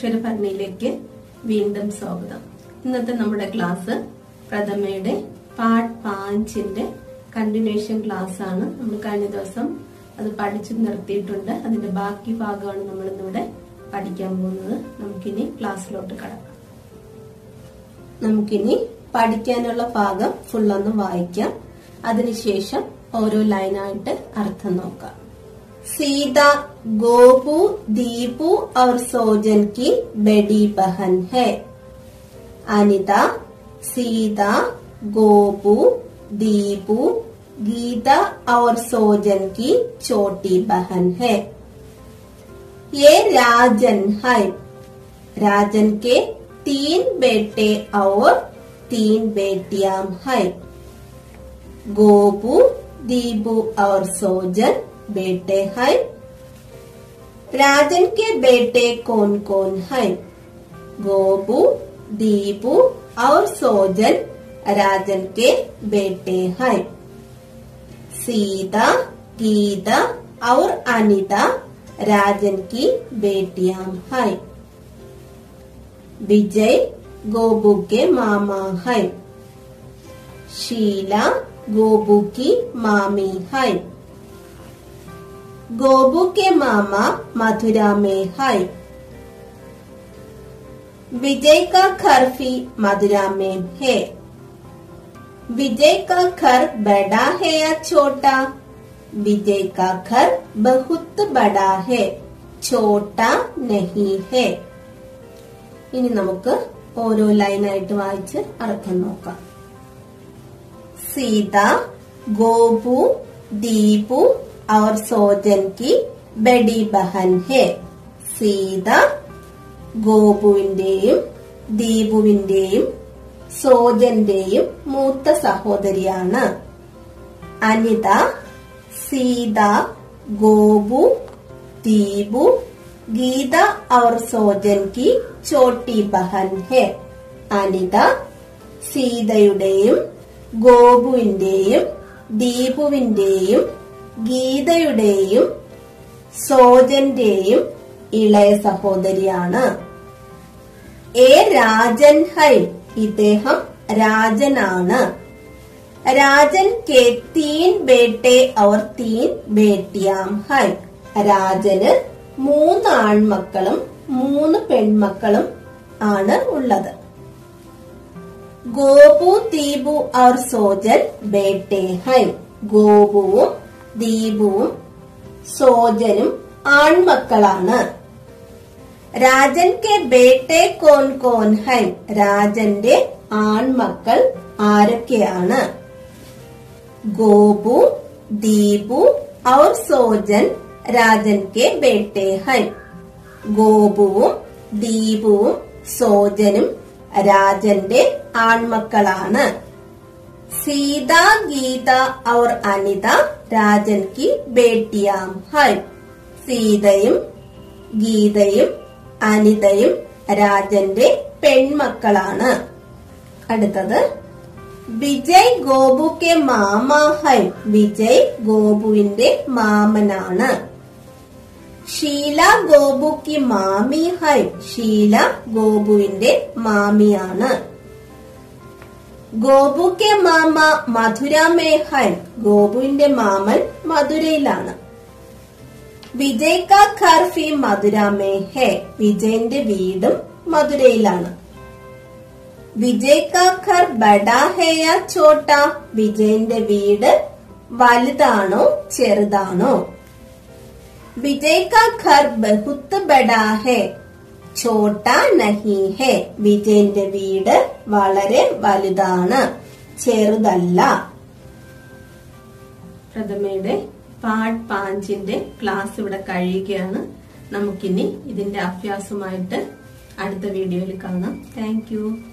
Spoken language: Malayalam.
അക്ഷരഭരണിയിലേക്ക് വീണ്ടും സ്വാഗതം ഇന്നത്തെ നമ്മുടെ ക്ലാസ് പ്രഥമയുടെ പാർട്ട് പാഞ്ചിന്റെ കണ്ടിന്യൂഷൻ ക്ലാസ് ആണ് നമ്മൾ കഴിഞ്ഞ ദിവസം അത് പഠിച്ചു നിർത്തിയിട്ടുണ്ട് അതിന്റെ ബാക്കി ഭാഗമാണ് നമ്മൾ ഇന്നിവിടെ പഠിക്കാൻ പോകുന്നത് നമുക്കിനി ക്ലാസ്സിലോട്ട് കടക്കാം നമുക്കിനി പഠിക്കാനുള്ള ഭാഗം ഫുള്ളൊന്ന് വായിക്കാം അതിനുശേഷം ഓരോ ലൈനായിട്ട് അർത്ഥം നോക്കാം सीता गोपू दीपू और सोजन की बड़ी बहन है अनिता सीता गोपू दीपू गीता और सोजन की छोटी बहन है ये राजन है राजन के तीन बेटे और तीन बेटियां हैं गोपू दीपू और सोजन बेटे हैं राजन के बेटे कौन कौन हैं गोपू दीपू और सोजन राजन के बेटे हैं सीता गीता और अनिता राजन की बेटियां हैं विजय गोबू के मामा हैं शीला गोबू की मामी है गोबू के मामा मथुरा में है विजय का घर भी मथुरा में है विजय का घर बड़ा है या छोटा विजय का घर बहुत बड़ा है छोटा नहीं है ഇനി നമുക്ക് ഓരോ ലൈനായിട്ട് വായിച്ച് അർത്ഥം നോക്കാം സീത ഗോപു ദീപു और सोजन की ബഡി ബഹൻ ഹെ സീത ഗോപുവിന്റെയും ദീപുവിന്റെയും സോജന്റെയും മൂത്ത സഹോദരിയാണ് അനിത സീത ഗോപു ദീപു ഗീത और സോജൻ की ചോട്ടി ബഹൻ ഹെ അനിത സീതയുടെയും ഗോപുവിന്റെയും ദീപുവിന്റെയും ഗീതയുടെയും സോജന്റെയും ഇളയ സഹോദരിയാണ് എ രാജൻ ഹൈ ഇദ്ദേഹം രാജനാണ് രാജൻ കെ തീൻ ബേട്ടെ അവർ തീൻ ബേട്ടിയാം ഹൈ രാജന് മൂന്ന് ആൺമക്കളും മൂന്ന് പെൺമക്കളും ആണ് ഉള്ളത് ഗോപു ദീപു അവർ സോജൻ ബേട്ടെ ഹൈ ഗോപുവും ദീപുവും സോജനും ആൺമക്കളാണ് രാജൻ കെ ബേട്ടെ കോൻ കോൻ ഹൈ രാജന്റെ ആൺമക്കൾ ആരൊക്കെയാണ് ഗോപു ദീപു ഔർ സോജൻ രാജൻ കെ ബേട്ടെ ഹൈ ഗോപുവും ദീപുവും സോജനും രാജന്റെ ആൺമക്കളാണ് സീത ഗീത और അനിത രാജൻ കി ബേട്ടിയാം ഹൈ സീതയും ഗീതയും അനിതയും രാജന്റെ പെൺമക്കളാണ് അടുത്തത് വിജയ് ഗോപുക്കെ മാമ ഹൈ വിജയ് ഗോപുവിന്റെ മാമനാണ് ഷീല ഗോപുക്ക് മാമി ഹൈ ഷീല ഗോപുവിന്റെ മാമിയാണ് ഗോപുക്കെ മാമ മധുരാമേ ഹൈ ഗോപുവിന്റെ മാമൻ മധുരയിലാണ് വിജയ് കാ ഘർ ഫി മധുരാമേ ഹെ വിജയന്റെ വീടും മധുരയിലാണ് വിജയ് കാ ഘർ ബഡാ ഹെ യാ ചോട്ട വിജയന്റെ വീട് വലുതാണോ ചെറുതാണോ വിജയ് കാ ഘർ ബഹുത്ത് ബഡാ ഹെ ഛോട്ട നഹി ഹെ വിജയന്റെ വീട് വളരെ വലുതാണ് ചെറുതല്ല പ്രഥമയുടെ പാർട്ട് പാഞ്ചിന്റെ ക്ലാസ് ഇവിടെ കഴിയുകയാണ് നമുക്കിനി ഇതിന്റെ അഭ്യാസമായിട്ട് അടുത്ത വീഡിയോയിൽ കാണാം താങ്ക്